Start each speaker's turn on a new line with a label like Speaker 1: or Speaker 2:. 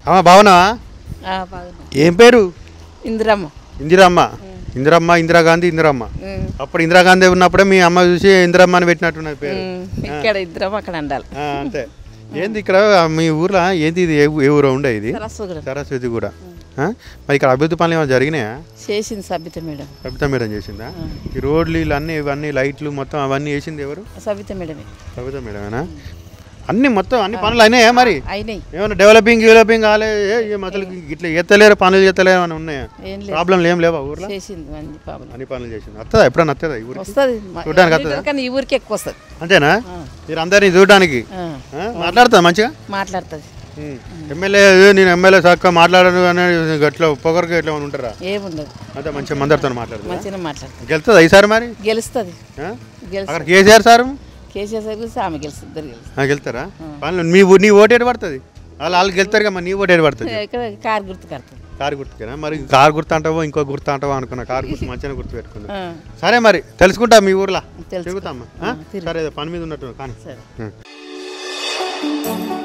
Speaker 1: అమ్మ బాగున్నావా
Speaker 2: ఆ, బాగున్నా
Speaker 1: ఏం పేరు
Speaker 2: ఇందిరమ్మ
Speaker 1: ఇందిరమ్మ ఇందిరమ్మ ఇందిరాగాంధీ ఇందిరమ్మ
Speaker 2: ఉమ్,
Speaker 1: అప్పుడు ఇందిరాగాంధీ ఉన్నప్పుడే మీ అమ్మ చూసి ఇందిరమ్మ అని పెట్టినట్టున్నది పేరు
Speaker 2: ఉమ్, ఇక్కడ ఇద్దరం అక్కడ ఉండాలి
Speaker 1: ఆ, అంతే ఏంది ఇక్కడ మీ ఊర్లో ఏంది ఇది ఏ ఊ- ఏ ఊరో ఉండే ఇది
Speaker 2: సరస్సు
Speaker 1: సరస్వతి కూడా ఆ? మరి ఇక్కడ అభివృద్ధి పనులు ఏమైనా జరిగినాయా
Speaker 2: చేసింది సబిత మేడం
Speaker 1: కవిత మేడం చేసిందా ఈ రోడ్లు ఇల్లు అన్నీ ఇవన్నీ లైట్లు మొత్తం అవన్నీ వేసింది ఎవరు
Speaker 2: సబిత మేడమే
Speaker 1: కవిత మేడమేనా అన్ని మొత్తం అన్ని పనులు అయినాయా మరి
Speaker 2: అయినాయి
Speaker 1: ఏమైనా డెవలపింగ్ డెవలపింగ్ కాలే ఏ ఏ అసలు ఇట్లా ఎత్తలేరు పనులు ఎత్తలేరు అని ఉన్నాయా
Speaker 2: ఏం లేదు
Speaker 1: ప్రాబ్లంలు ఏం లేవా ఊర్లో
Speaker 2: చేసింది మంది పాపం
Speaker 1: అన్ని పనులు చేసింది వస్తుందా ఎప్పుడన్నా వస్తుందా ఈ ఊరికి
Speaker 2: వస్తుంది
Speaker 1: చూడ్డానికి వస్తుందా?
Speaker 2: కానీ ఈ ఊరికి ఎక్కువ వస్తుంది
Speaker 1: అంతేనా మీరు అందరినీ చూడడానికి ఆ? మాట్లాడుతా మంచిగా
Speaker 2: మాట్లాడుతుంది
Speaker 1: ఉమ్. ఎమ్మెల్యే ఏ నేను ఎమ్మెల్యే చక్కగా మాట్లాడను అని గట్ల పొగరికి ఎట్లా ఏమైనా ఉంటారా
Speaker 2: ఏముండదు
Speaker 1: అంతే మంచిగా మందరితో మాట్లాడుతా
Speaker 2: మంచిగా మాట్లాడుతుంది
Speaker 1: గెలుస్తుందా ఈసారి మరి
Speaker 2: గెలుస్తుంది
Speaker 1: ఆ?
Speaker 2: గెలుస్తుంది
Speaker 1: అక్కడ కేసీఆర్ సార్
Speaker 2: కేసీఆర్ సార్ గురించి ఆమె గెలుస్తుంది ఇద్దరు గెలుస్తుంది
Speaker 1: ఆ, గెలుస్తారా పనులు మీ ఊ- నీ ఓటు ఏడు పడుతుంది వాళ్ళు వాళ్ళు గెలుతారు కదా నీ ఓటు ఏడు పడుతుంది
Speaker 2: ఇక్కడ కారు గుర్తు కడుతుంది
Speaker 1: కారు గుర్తుకేనా మరి కారు గుర్తు అంటావో ఇంకో గుర్తు అంటావో అనుకున్నా కారు గుర్తు మంచిగా గుర్తు పెట్టుకున్నా సరే మరి తెలుసుకుంటా మీ ఊర్లో
Speaker 2: తెలుసుకో.
Speaker 1: తిరుగుతామ్మా ఆ? సరే ఏదో పని మీద ఉన్నట్టు కానీ
Speaker 2: సరే
Speaker 1: ఆ.